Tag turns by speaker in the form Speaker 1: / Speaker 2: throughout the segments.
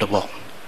Speaker 1: மன்றாடுவோம்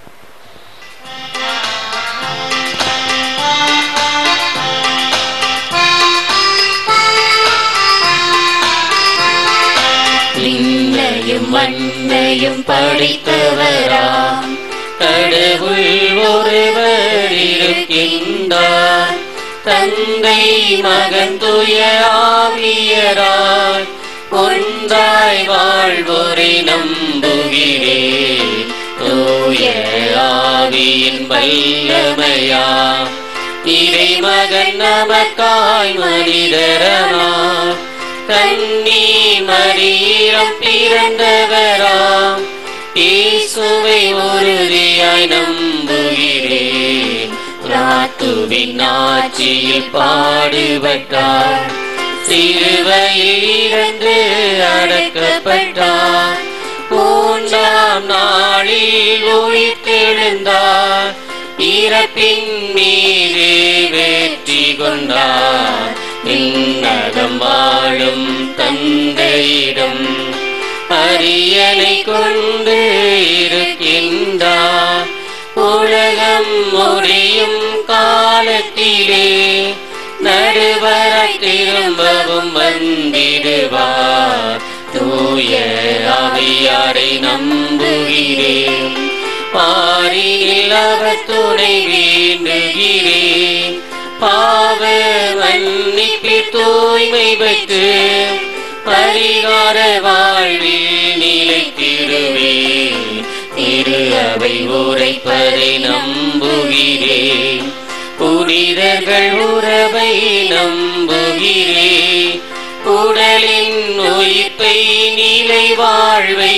Speaker 2: விண்ணையும் மண்ணையும் படைத்தவராம் கடவுள் ஒருவர் இருக்கின்றார் தந்தை மகன் துய ஆவியராய் ஒன்றாய் வாழ்வோரை நம்புகிறேன் தூய ஆவியின் வல்லமையா இறைமகன் நமக்காய் மனிதரனார் கண்ணி மரீரம் பிறந்தவராம் இயேசுவை உறுதியாய் நம்புகிறேன் ராத்துவின் ஆட்சியில் பாடுபட்டார் சிறுவையில் இருந்து அடக்கப்பட்டார் மூன்றாம் நாளில் உயிர்த்தெழுந்தார் இறப்பின் மீது வெற்றி கொண்டார் விண்ணகம் வாழும் தந்தையிடம் அரியணை கொண்டு இருக்கின்றார் உலகம் முடியும் காலத்திலே நடுவராய் திரும்பவும் வந்திடுவார் தூய அவையாரை நம்புகிறேன் பாரியில் அவர் துணை வேண்டுகிறேன் பாவ மன்னிப்பில் தூய்மை வைத்து பரிகார வாழ்வில் நிலைத்திடுவேன் திரு அவை உரைப்பதை நம்புகிறேன் புனிதர்கள் உறவை நம்புகிறேன் உடலின் உயிர்ப்பை நிலை வாழ்வை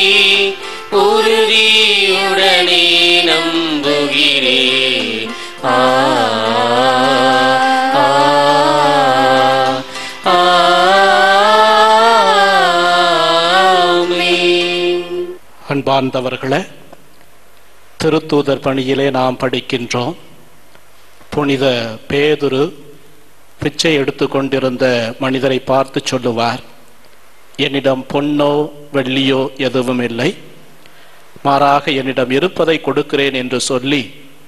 Speaker 2: உறுதியுடனே நம்புகிறேன் ஆ ஆ, ஆ, ஆமென்.
Speaker 1: அன்பார்ந்தவர்களே திருத்தூதர் பணியிலே நாம் படிக்கின்றோம் புனித பேதுரு பிச்சை எடுத்துக்கொண்டிருந்த மனிதரை பார்த்து சொல்லுவார் என்னிடம் பொன்னோ வெள்ளியோ எதுவும் இல்லை மாறாக என்னிடம் இருப்பதை கொடுக்கிறேன் என்று சொல்லி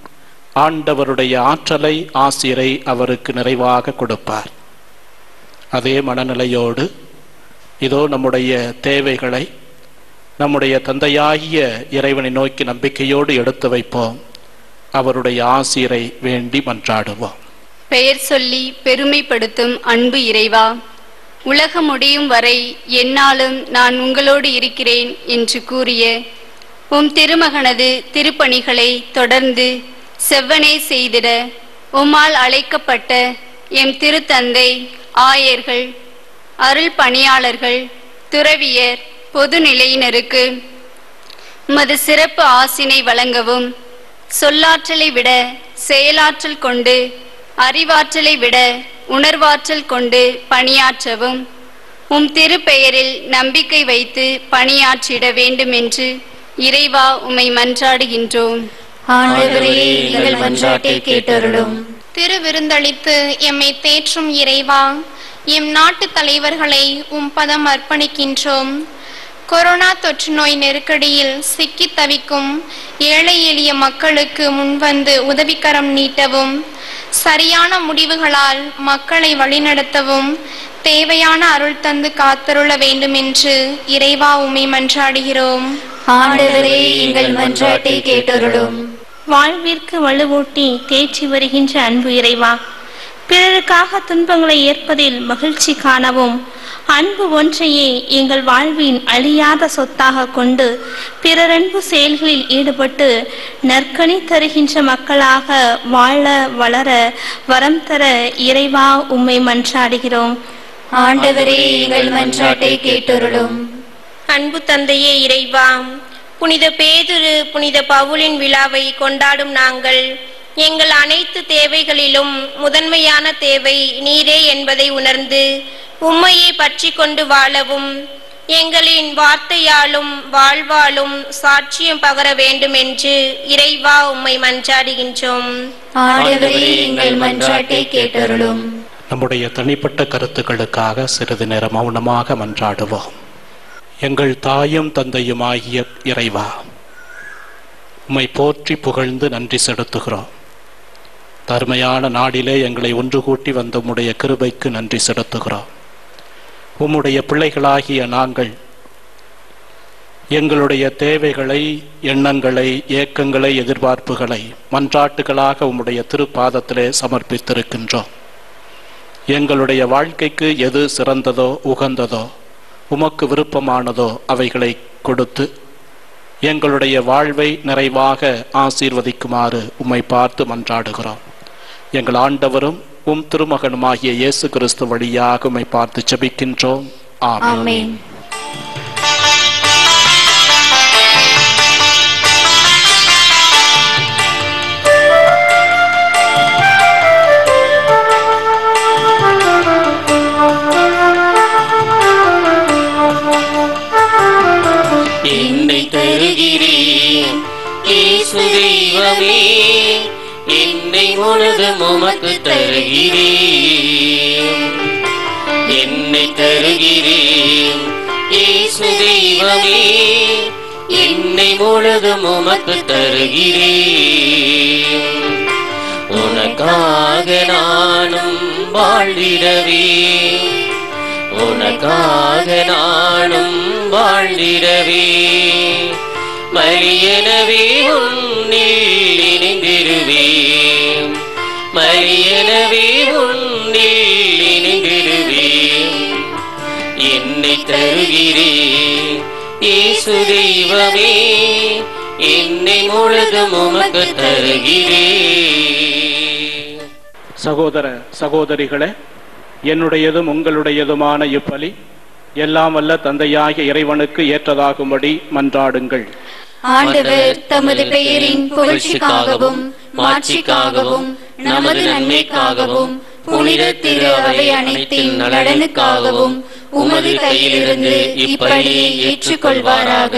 Speaker 1: ஆண்டவருடைய ஆற்றலை ஆசிரை அவருக்கு நிறைவாக கொடுப்பார் அதே மனநிலையோடு இதோ நம்முடைய தேவைகளை நம்முடைய தந்தையாகிய இறைவனை நோக்கி நம்பிக்கையோடு எடுத்து வைப்போம் அவருடைய ஆசிரை வேண்டி மன்றாடுவோம்
Speaker 3: பெயர் சொல்லி பெருமைப்படுத்தும் அன்பு இறைவா உலகம் முடியும் வரை என்னாலும் நான் உங்களோடு இருக்கிறேன் என்று கூறிய உம் திருமகனது திருப்பணிகளை தொடர்ந்து செவ்வனே செய்திட உம்மால் அழைக்கப்பட்ட எம் திருத்தந்தை ஆயர்கள் அருள் பணியாளர்கள் துறவியர் பொதுநிலையினருக்கு உமது சிறப்பு ஆசினை வழங்கவும் சொல்லாற்றலை விட செயலாற்றல் கொண்டு அறிவாற்றலை விட உணர்வாற்றல் கொண்டு பணியாற்றவும் உம் திருப்பெயரில் நம்பிக்கை வைத்து பணியாற்றிட வேண்டுமென்று இறைவா உம்மை மன்றாடுகின்றோம்
Speaker 2: ஆண்டவரே எங்கள் மன்றாட்டை கேட்டருளும்
Speaker 4: திருவிருந்தளித்து எம்மை தேற்றும் இறைவா எம் நாட்டு தலைவர்களை உம் பதம் அர்ப்பணிக்கின்றோம் கொரோனா தொற்று நோய் நெருக்கடியில் சிக்கி தவிக்கும் ஏழை எளிய மக்களுக்கு முன்வந்து உதவிக்கரம் நீட்டவும் சரியான முடிவுகளால் மக்களை வழிநடத்தவும் தேவையான அருள் தந்து காத்தருள வேண்டுமென்று இறைவா உம்மை மன்றாடுகிறோம்
Speaker 2: ஆண்டவரே எங்கள் மன்றாட்டை கேட்டருளும்
Speaker 5: வாழ்விற்கு வலுவூட்டி தேற்றி வருகின்ற அன்பு இறைவா பிறருக்காக துன்பங்களை ஏற்பதில் மகிழ்ச்சி காணவும் அன்பு ஒன்றையே எங்கள் வாழ்வின் அழியாத சொத்தாக கொண்டு பிறரன்பு செயல்களில் ஈடுபட்டு நற்கனி தருகின்ற மக்களாக வாழ வளர வரம் தர இறைவா உம்மை மன்றாடுகிறோம்
Speaker 2: ஆண்டவரே எங்கள் மன்றாட்டை கேட்டருளும்
Speaker 6: அன்பு தந்தையே இறைவா புனித பேதுரு புனித பவுலின் விழாவை கொண்டாடும் நாங்கள் எங்கள் அனைத்து தேவைகளிலும் முதன்மையான தேவை நீரே என்பதை உணர்ந்து உம்மையே பற்றி கொண்டு வாழவும் எங்களின் வார்த்தையாலும் வாழ்வாலும் சாட்சியம் பகர வேண்டும் என்று இறைவா உம்மை மன்றாடுகின்றோம்
Speaker 2: ஆண்டவரே எங்கள் மன்றாட்டை கேட்டருளும்
Speaker 1: நம்முடைய தனிப்பட்ட கருத்துக்களுக்காக சிறிது நேரம் மௌனமாக மன்றாடுவோம் எங்கள் தாயும் தந்தையுமாகிய இறைவா உம்மை போற்றி புகழ்ந்து நன்றி செலுத்துகிறோம் தருமையான நாடிலே எங்களை ஒன்று கூட்டி வந்த உம்முடைய கிருபைக்கு நன்றி செலுத்துகிறோம் உம்முடைய பிள்ளைகளாகிய நாங்கள் எங்களுடைய தேவைகளை எண்ணங்களை ஏக்கங்களை எதிர்பார்ப்புகளை மன்றாட்டுகளாக உம்முடைய திருப்பாதத்திலே சமர்ப்பித்திருக்கின்றோம் எங்களுடைய வாழ்க்கைக்கு எது சிறந்ததோ உகந்ததோ உமக்கு விருப்பமானதோ அவைகளை கொடுத்து எங்களுடைய வாழ்வை நிறைவாக ஆசீர்வதிக்குமாறு உம்மை பார்த்து மன்றாடுகிறோம் எங்கள் ஆண்டவரும் உம் திருமகனுமாகிய இயேசு கிறிஸ்து வழியாக உம்மை பார்த்து ஜெபிக்கின்றோம் ஆமென்
Speaker 2: ஆமென்
Speaker 7: என்னை தருகிறேன் இயேசு தெய்வமே என்னை முழுதும் உமக்கு தருகிறேன் என்னை தருகிறேன் இயேசு தெய்வமே என்னை முழுதும் உமக்கு தருகிறேன் உனக்காக நானும் வாழ்ந்திடவே உனக்காக நானும் வாழ்ந்திடவே மரியனவே உன்னில் இணைந்திருவேன் மரியனவே உன்னில் இணைந்திருவேன் என்னை தருகிறேன் இயேசு தெய்வமே என்னை முழுதும் உமக்கு தருகிறேன்
Speaker 1: சகோதர சகோதரிகளே என்னுடையதும் உங்களுடையதுமான இப்பலி எல்லாம் வல்ல தந்தையாகிய இறைவனுக்கு ஏற்றதாகும்படி மன்றாடுங்கள்
Speaker 2: ஆண்டவர் தமது பெயரின் புகழ்ச்சிக்காகவும் மாட்சிக்காகவும் நமது நன்மைக்காகவும் புனித திரு அவை அனைத்தின் நலனுக்காகவும் உமது கையிலிருந்து இப்பலியை ஏற்றுக்கொள்வாராக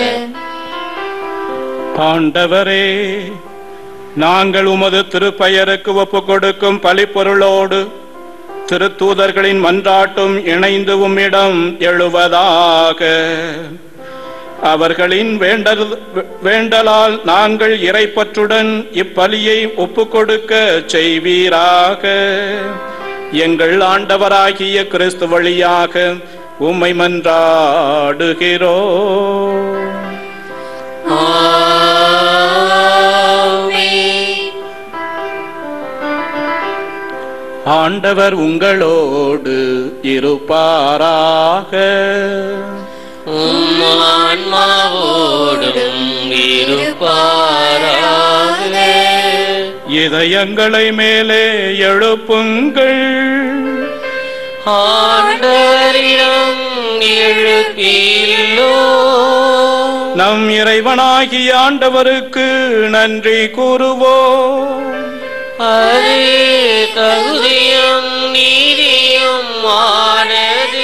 Speaker 1: ஆண்டவரே நாங்கள் உமது திருப்பெயருக்கு ஒப்புக் கொடுக்கும் பலிப்பொருளோடு திருத்தூதர்களின் மன்றாட்டும் இணைந்து உம்மிடம் எழுவதாக அவர்களின் வேண்டல் வேண்டலால் நாங்கள் இறைப்பற்றுடன் இப்பலியை ஒப்புக்கொடுக்க செய்வீராக எங்கள் ஆண்டவராகிய கிறிஸ்து வழியாக உம்மை மன்றாடுகிறோம்
Speaker 7: ஆமென்.
Speaker 1: ஆண்டவர் உங்களோடு இருப்பாராக
Speaker 7: உம் ஆன்மாவோடும் இருப்பாராக
Speaker 1: இதயங்களை மேலே எழுப்புங்கள்
Speaker 7: ஆண்டவரிடம் எழுப்பில்லோ
Speaker 1: நம் இறைவனாகிய ஆண்டவருக்கு நன்றி கூறுவோம்
Speaker 7: அது தகுதியும் நீதியும் ஆனது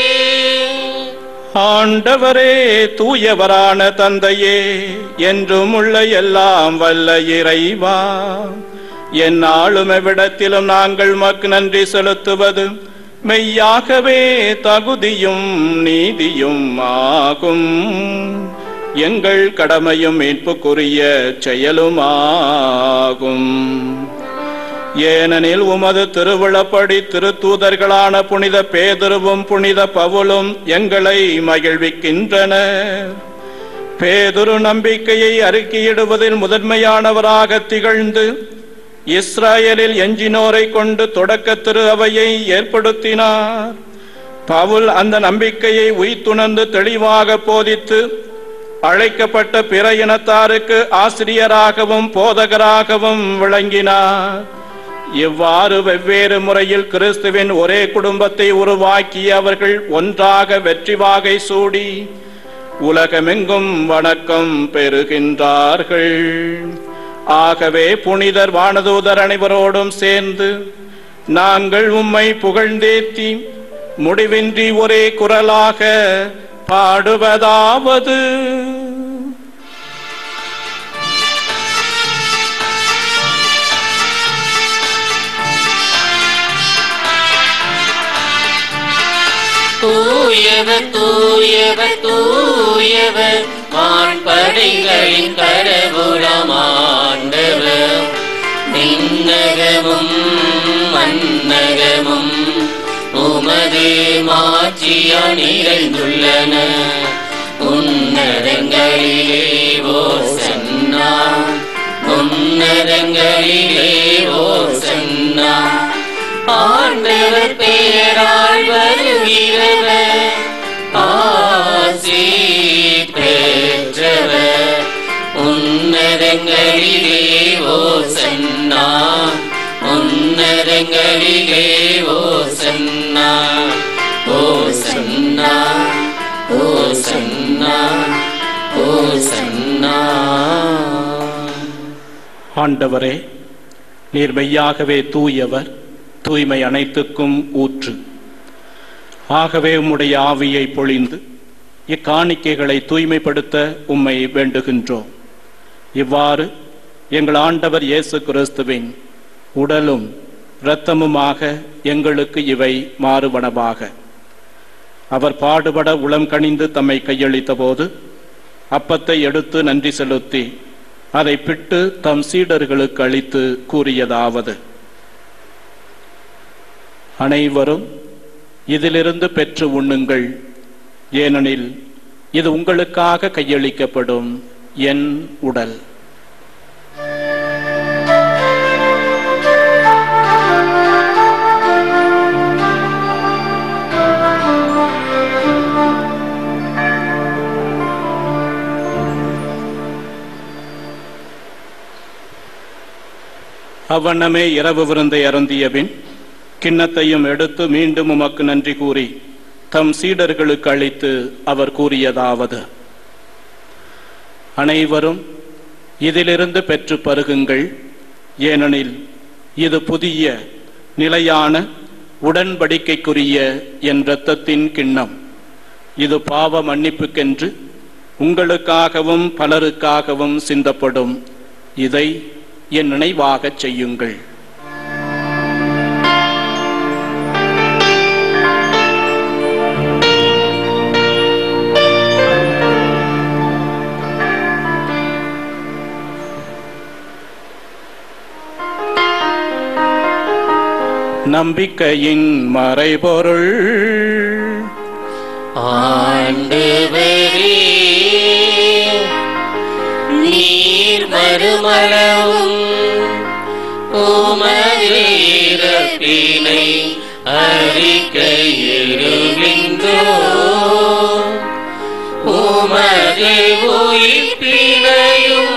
Speaker 1: ஆண்டவரே தூயவரான தந்தையே என்றும் உள்ள எல்லாம் வல்ல இறைவா எந்நாளும் எவ்விடத்திலும் நாங்கள் மக்கு நன்றி செலுத்துவது மெய்யாகவே தகுதியும் நீதியும் ஆகும் எங்கள் கடமையும் மீட்புக்குரிய செயலுமாகும் ஏனெனில் உமது திருவிழப்படி திருத்தூதர்களான புனித பேதுருவும் புனித பவுலும் எங்களை மகிழ்விக்கின்றன பேதுரு நம்பிக்கையை அறிக்கையிடுவதில் முதன்மையானவராக திகழ்ந்து இஸ்ராயலில் எஞ்சினோரை கொண்டு தொடக்க திரு அவையை ஏற்படுத்தினார் பவுல் அந்த நம்பிக்கையை உய்த்துணர்ந்து தெளிவாக போதித்து அழைக்கப்பட்ட பிற இனத்தாருக்கு ஆசிரியராகவும் போதகராகவும் விளங்கினார் இவ்வாறு வெவ்வேறு முறையில் கிறிஸ்துவின் ஒரே குடும்பத்தை உருவாக்கி அவர்கள் ஒன்றாக வெற்றி வாகை சூடி உலகமெங்கும் வணக்கம் பெறுகின்றார்கள் ஆகவே புனிதர் வானதூதர் அனைவரோடும் சேர்ந்து நாங்கள் உம்மை புகழ்ந்தேத்தி முடிவின்றி ஒரே குரலாக பாடுவதாவது
Speaker 7: தூயவர் தூயவர் தூயவர் வான்படைகளின் கடவுளமானவர் விண்ணகமும் மன்னகமும் உமது மாட்சியா நிறைந்துள்ளன உன்னதங்களிலே ஓ சன்னா உன்னதங்களிலே ஓ சன்னா ஆண்டவர் பெயரால் வருகிறவர் ஆசி பெற்றவர் உன்னதங்களிலே ஓ சன்னா உன்னதங்களிலே ஓ சன்னா ஓ சன்னா ஓ சன்னா ஓ சன்னா
Speaker 1: ஆண்டவரே நீர் மெய்யாகவே தூயவர் தூய்மை அனைத்துக்கும் ஊற்று ஆகவே உம்முடைய ஆவியை பொழிந்து இக்காணிக்கைகளை தூய்மைப்படுத்த உம்மை வேண்டுகின்றோம் இவ்வாறு எங்கள் ஆண்டவர் இயேசு கிறிஸ்துவின் உடலும் இரத்தமுமாக எங்களுக்கு இவை மாறுவனவாக அவர் பாடுபட உளம் கனிந்து தம்மை கையளித்த போது அப்பத்தை எடுத்து நன்றி செலுத்தி அதை பிட்டு தம் சீடர்களுக்கு அளித்து கூறியதாவது அனைவரும் இதிலிருந்து பெற்று உண்ணுங்கள் ஏனெனில் இது உங்களுக்காக கையளிக்கப்படும் என் உடல் அவ்வண்ணமே இரவு விருந்தை அருந்தியபின் கிண்ணத்தையும் எடுத்து மீண்டும் உமக்கு நன்றி கூறி தம் சீடர்களுக்கு அளித்து அவர் கூறியதாவது அனைவரும் இதிலிருந்து பெற்று பருகுங்கள் ஏனெனில் இது புதிய நிலையான உடன்படிக்கைக்குரிய என் இரத்தத்தின் கிண்ணம் இது பாவ மன்னிப்புக்கென்று உங்களுக்காகவும் பலருக்காகவும் சிந்தப்படும் இதை என் நினைவாகச் செய்யுங்கள் நம்பிக்கையின் மறைபொருள்
Speaker 7: ஆண்டவரே நீர் மறுமலவும் உமது இறப்பினை அறிக்கையிடுகின்றோ உமது உயிர்ப்பினையும்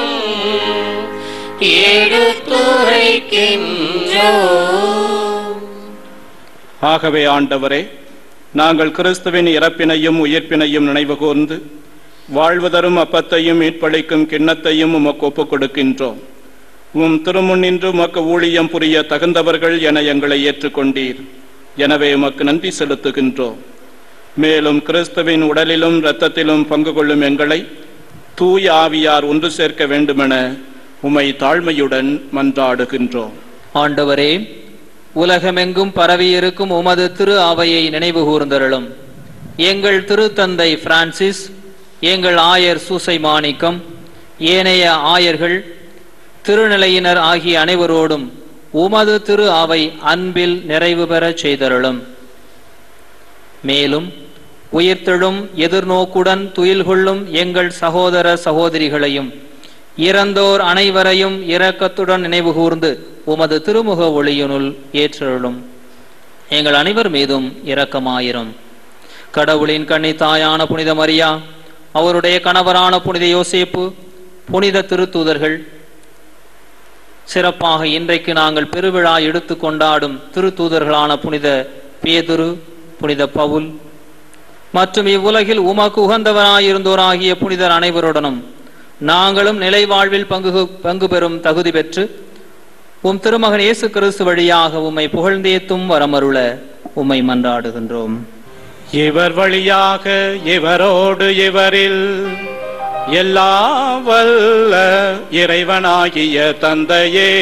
Speaker 7: எடுத்துரைக்கின்றோ
Speaker 1: ஆகவே ஆண்டவரே நாங்கள் கிறிஸ்துவின் இறப்பினையும் உயிர்ப்பினையும் நினைவு கூர்ந்து வாழ்வு தரும் அப்பத்தையும் மீட்பளிக்கும் கிண்ணத்தையும் உமக்கு ஒப்புக் கொடுக்கின்றோம் உம் திருமுன்னின்று உமக்கு ஊழியம் புரிய தகுந்தவர்கள் என எங்களை ஏற்றுக்கொண்டீர் எனவே உமக்கு நன்றி செலுத்துகின்றோம் மேலும் கிறிஸ்துவின் உடலிலும் இரத்தத்திலும் பங்கு கொள்ளும் எங்களை தூய ஆவியார் ஒன்று சேர்க்க வேண்டுமென உமை தாழ்மையுடன் மன்றாடுகின்றோம்
Speaker 8: ஆண்டவரே உலகமெங்கும் பரவியிருக்கும் உமது திரு அவையை நினைவு கூர்ந்தருளும் எங்கள் திருத்தந்தை பிரான்சிஸ் எங்கள் ஆயர் சூசை மாணிக்கம் ஏனைய ஆயர்கள் திருநிலையினர் ஆகிய அனைவரோடும் உமது திரு அவை அன்பில் நிறைவு பெறச் செய்தருளும் மேலும் உயிர்த்தெழும் எதிர்நோக்குடன் துயில் கொள்ளும் எங்கள் சகோதர சகோதரிகளையும் இறந்தோர் அனைவரையும் இரக்கத்துடன் நினைவு கூர்ந்து உமது திருமுக ஒளியினுள் ஏற்றருளும் எங்கள் அனைவர் மீதும் இரக்கமாயிரும் கடவுளின் கன்னி தாயான புனித மரியா அவருடைய கணவரான புனித யோசேப்பு புனித திருத்தூதர்கள் சிறப்பாக இன்றைக்கு நாங்கள் பெருவிழா எடுத்து கொண்டாடும் திருத்தூதர்களான புனித பேதுரு புனித பவுல் மற்றும் இவ்வுலகில் உமக்கு உகந்தவராயிருந்தோராகிய புனிதர் அனைவருடனும் நாங்களும் நிலை வாழ்வில் பங்கு பங்கு பெறும் தகுதி பெற்று உம் திருமகன் இயேசு கிறிஸ்து வழியாக உம்மை புகழ்ந்தேத்தும் வரமருள உம்மை மன்றாடுகின்றோம்
Speaker 1: இவர் வழியாக இவரோடு இவரில் எல்லா வல்ல இறைவனாகிய தந்தையே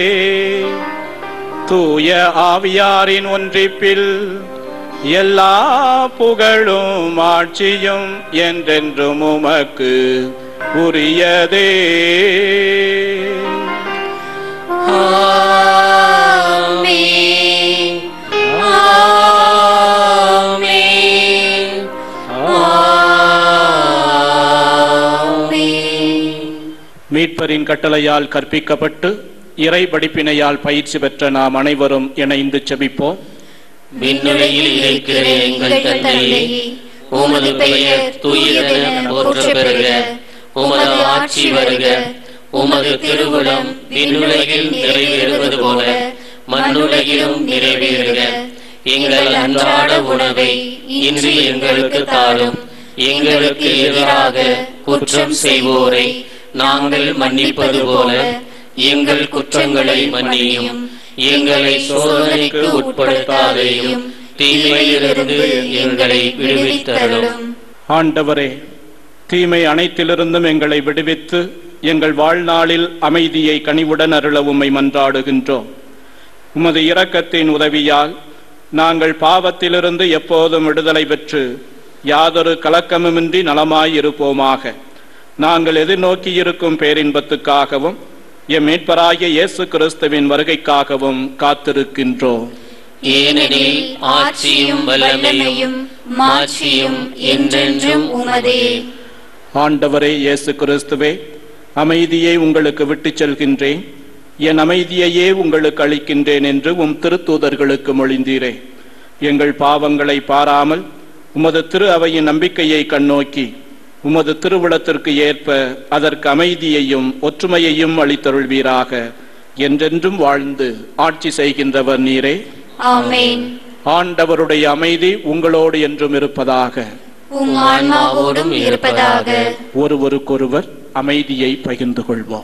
Speaker 1: தூய ஆவியாரின் ஒன்றிப்பில் எல்லா புகழும் ஆட்சியும் என்றென்றும் உமக்கு உரியதே
Speaker 7: ஆ
Speaker 1: மீட்பரின் கட்டளையால் கற்பிக்கப்பட்டு இறை படிப்பினையால் பயிற்சி பெற்ற நாம் அனைவரும் இணைந்து செபிப்போம்
Speaker 7: விண்ணுலகில் இருக்கிற எங்கள் தந்தையே உமது பெயர் தூயதென போற்ற பெறுக உமது ஆட்சி வருக உமது திருவுளம் விண்ணுலகில் நிறைவேறுவது போல மண்ணுலகிலும் நிறைவேறுக எங்கள் அன்றாட உணவை இன்று எங்களுக்கு தாரும் எங்களுக்கு எதிராக குற்றம் செய்வோரை நாங்கள் மன்னிப்பது போல எங்கள் குற்றங்களை மன்னியும் எங்களை சோதனைக்கு உட்படுத்தாதையும் தீமையிலிருந்து எங்களை விடுவித்தருளும்
Speaker 1: ஆண்டவரே தீமை அனைத்திலிருந்தும் எங்களை விடுவித்து எங்கள் வாழ்நாளில் அமைதியை கனிவுடன் அருள உம்மை மன்றாடுகின்றோம் உமது இரக்கத்தின் உதவியால் நாங்கள் பாவத்திலிருந்து எப்போதும் விடுதலை பெற்று யாதொரு கலக்கமுமின்றி நலமாய் இருப்போமாக நாங்கள் எதிர்நோக்கியிருக்கும் பேரின்பத்துக்காகவும் எம் மீட்பராகிய இயேசு கிறிஸ்துவின் வருகைக்காகவும் காத்திருக்கின்றோம்
Speaker 7: ஏனெனில் ஆட்சியும் வல்லமையும் மாட்சியும் என்றென்றும் உமதே
Speaker 1: ஆண்டவரே இயேசு கிறிஸ்துவே அமைதியை உங்களுக்கு விட்டுச் செல்கின்றேன் என் அமைதியையே உங்களுக்கு அளிக்கின்றேன் என்று உம் திருத்தூதர்களுக்கு மொழிந்தீரே எங்கள் பாவங்களை பாராமல் உமது திரு அவையின் நம்பிக்கையை கண்ணோக்கி உமது திருவிழத்திற்கு ஏற்ப அதற்கு அமைதியையும் ஒற்றுமையையும் அளித்தருள்வீராக என்றென்றும் வாழ்ந்து ஆட்சி செய்கின்றவர் நீரே
Speaker 2: ஆமென்
Speaker 1: ஆண்டவருடைய அமைதி உங்களோடு என்றும் இருப்பதாக
Speaker 2: உம் ஆன்மாவோடும் இருப்பதாக
Speaker 1: ஒருவருக்கொருவர் அமைதியை பகிர்ந்து கொள்வோம்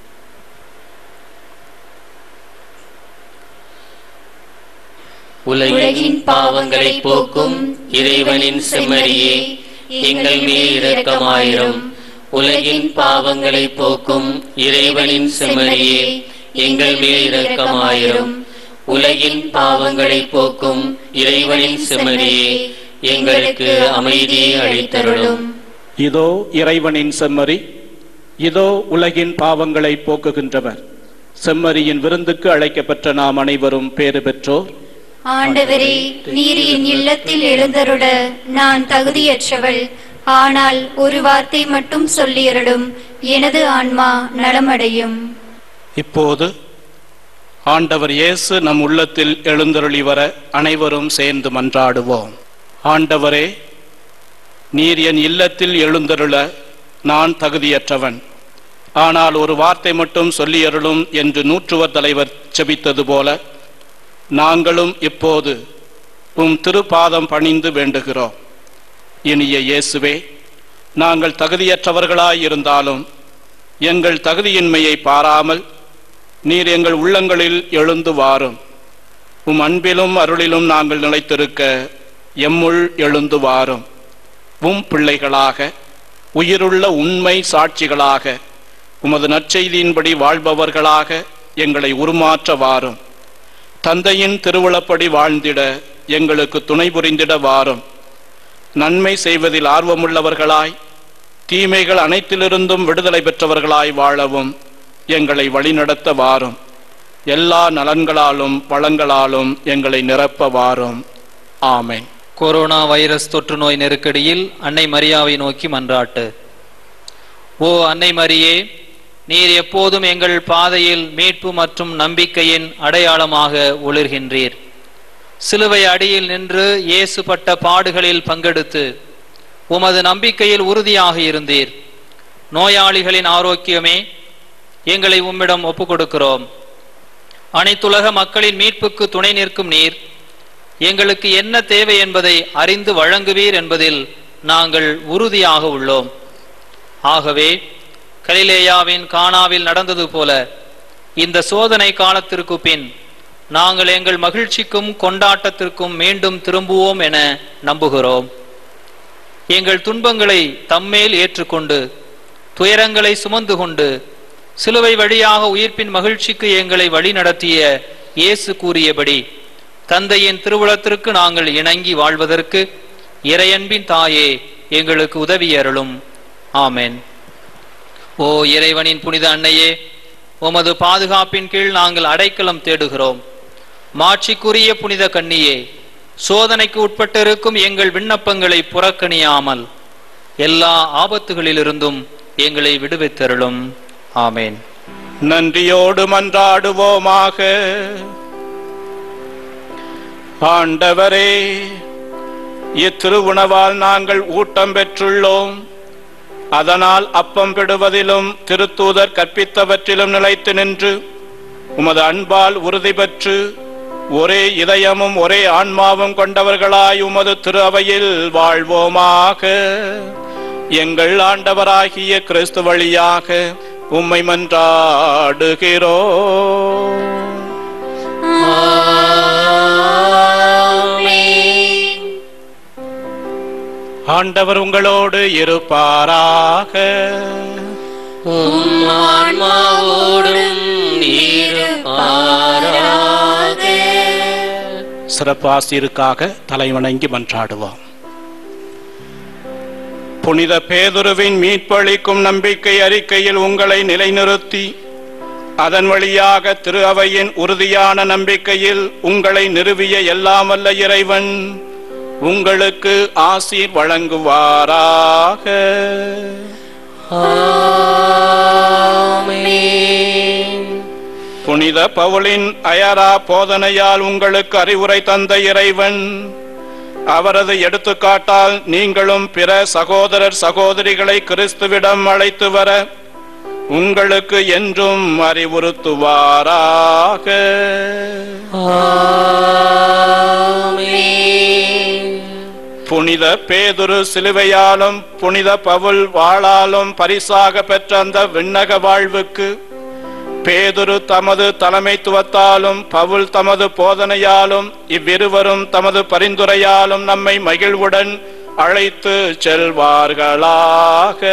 Speaker 7: உலகின் பாவங்களை போக்கும் இறைவனின் செம்மறியே எங்கள் மேல் இரக்கமாயிரும் உலகின் பாவங்களை போக்கும் இறைவனின் செம்மறியே எங்கள் மேல் இரக்கமாயிரும் உலகின் பாவங்களை போக்கும் இறைவனின் செம்மறியே எங்களுக்கு அமைதியை அளித்தருளும்
Speaker 1: இதோ இறைவனின் செம்மறி இதோ உலகின் பாவங்களை போக்குகின்றவர் செம்மறியின் விருந்துக்கு அழைக்கப்பட்ட நாம் அனைவரும் பேறு பெற்றோர்
Speaker 2: ஆண்டவரே நீர் என் இல்லத்தில் எழுந்தருட நான் தகுதியற்றவள் ஆனால் ஒரு வார்த்தை மட்டும் சொல்லியருடும் எனது ஆன்மா நலமடையும்
Speaker 1: இப்போது ஆண்டவர் இயேசு நம் உள்ளத்தில் எழுந்தருளி வர அனைவரும் சேர்ந்து மன்றாடுவோம் ஆண்டவரே நீர் என் இல்லத்தில் எழுந்தருள நான் தகுதியற்றவன் ஆனால் ஒரு வார்த்தை மட்டும் சொல்லியருளும் என்று நூற்றுவர் தலைவர் செபித்தது போல நாங்களும் இப்போது உம் திருப்பாதம் பணிந்து வேண்டுகிறோம் இனிய இயேசுவே நாங்கள் தகுதியற்றவர்களாய் இருந்தாலும் எங்கள் தகுதியின்மையை பாராமல் நீர் எங்கள் உள்ளங்களில் எழுந்து வாரும் உம் அன்பிலும் அருளிலும் நாங்கள் நிலைத்திருக்க எம்முள் எழுந்து வாரும் உம் பிள்ளைகளாக உயிருள்ள உண்மை சாட்சிகளாக உமது நற்செய்தியின்படி வாழ்பவர்களாக எங்களை உருமாற்ற வாரும் தந்தையின் திருவுளப்படி வாழ்ந்திட எங்களுக்கு துணை புரிந்திட வாரும் நன்மை செய்வதில் ஆர்வமுள்ளவர்களாய் தீமைகள் அனைத்திலிருந்தும் விடுதலை பெற்றவர்களாய் வாழவும் எங்களை வழிநடத்த வாரும் எல்லா நலன்களாலும் வளங்களாலும் எங்களை நிரப்ப வாரும் ஆமென்
Speaker 8: கொரோனா வைரஸ் தொற்று நோய் நெருக்கடியில் அன்னை மரியாவை நோக்கி மன்றாட்டு ஓ அன்னை மரியே நீர் எப்போதும் எங்கள் பாதையில் மீட்பு மற்றும் நம்பிக்கையின் அடையாளமாக ஒளிர்கின்றீர் சிலுவை அடியில் நின்று இயேசு பட்ட பாடுகளில் பங்கெடுத்து உமது நம்பிக்கையில் உறுதியாக இருந்தீர் நோயாளிகளின் ஆரோக்கியமே எங்களை உம்மிடம் ஒப்புக் கொடுக்கிறோம் அனைத்துலக மக்களின் மீட்புக்கு துணை நிற்கும் நீர் எங்களுக்கு என்ன தேவை என்பதை அறிந்து வழங்குவீர் என்பதில் நாங்கள் உறுதியாக உள்ளோம் ஆகவே கலிலேயாவின் கானாவில் நடந்தது போல இந்த சோதனை காலத்திற்கு பின் நாங்கள் எங்கள் மகிழ்ச்சிக்கும் கொண்டாட்டத்திற்கும் மீண்டும் திரும்புவோம் என நம்புகிறோம் எங்கள் துன்பங்களை தம்மேல் ஏற்றுக்கொண்டு துயரங்களை சுமந்து கொண்டு சிலுவை வழியாக உயிர்ப்பின் மகிழ்ச்சிக்கு எங்களை வழிநடத்திய இயேசு கூறியபடி தந்தையின் திருவுளத்திற்கு நாங்கள் இணங்கி வாழ்வதற்கு இறையன்பின் தாயே எங்களுக்கு உதவி அருளும் ஆமென் ஓ இறைவனின் புனித அன்னையே உமது பாதுகாப்பின் கீழ் நாங்கள் அடைக்கலம் தேடுகிறோம் மாட்சிக்குரிய புனித கன்னியே சோதனைக்கு உட்பட்டிருக்கும் எங்கள் விண்ணப்பங்களை புறக்கணியாமல் எல்லா ஆபத்துகளிலிருந்தும் எங்களை விடுவித்தருளும் ஆமேன்
Speaker 1: நன்றியோடு மன்றாடுவோமாக ஆண்டவரே இத்திருவுணவால் நாங்கள் ஊட்டம் பெற்றுள்ளோம் அதனால் அப்பம் பிடுவதிலும் திருத்தூதர் கற்பித்தவற்றிலும் நிலைத்து நின்று உமது அன்பால் உறுதி பெற்று ஒரே இதயமும் ஒரே ஆன்மாவும் கொண்டவர்களாய் உமது திரு அவையில் வாழ்வோமாக எங்கள் ஆண்டவராகிய கிறிஸ்து வழியாக உம்மை மன்றாடுகிறோ ஆண்டவர் உங்களோடு இருப்பாராக
Speaker 7: உம் ஆன்மாவோடும் இருப்பாராக
Speaker 1: சிறப்பு ஆசிரியருக்காக தலைவணங்கி மன்றாடுவோம் புனித பேதுருவின் மீட்பளிக்கும் நம்பிக்கை அறிக்கையில் உங்களை நிலைநிறுத்தி அதன் வழியாக திரு அவையின் உறுதியான நம்பிக்கையில் உங்களை நிறுவிய எல்லாம் வல்ல இறைவன் உங்களுக்கு ஆசீர் வழங்குவாராக
Speaker 7: ஆமென்
Speaker 1: புனித பவுலின் அயரா போதனையால் உங்களுக்கு அறிவுரை தந்த இறைவன் அவரது எடுத்துக்காட்டால் நீங்களும் பிற சகோதரர் சகோதரிகளை கிறிஸ்துவிடம் அழைத்து வர உங்களுக்கு என்றும் அறிவுறுத்துவாராக
Speaker 7: ஆமென்
Speaker 1: புனித பேதுரு சிலுவையாலும் புனித பவுல் வாளாலும் பரிசாக பெற்ற அந்த விண்ணக வாழ்வுக்கு பேதுரு தமது தலைமைத்துவத்தாலும் பவுல் தமது போதனையாலும் இவ்விருவரும் தமது பரிந்துரையாலும் நம்மை மகிழ்வுடன் அழைத்து செல்வார்களாக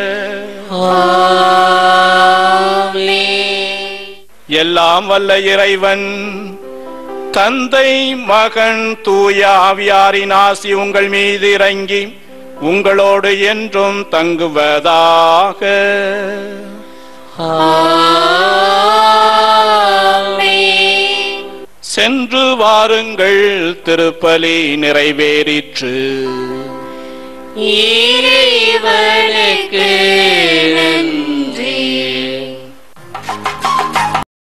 Speaker 7: ஆமென்
Speaker 1: எல்லாம் வல்ல இறைவன் தந்தை மகன் தூய ஆவியாரின் ஆசி உங்கள் மீது இறங்கி உங்களோடு என்றும் தங்குவதாக
Speaker 7: ஆமென்
Speaker 1: சென்று வாருங்கள் திருப்பலி நிறைவேறிற்று
Speaker 7: இறைவனுக்கு நன்றி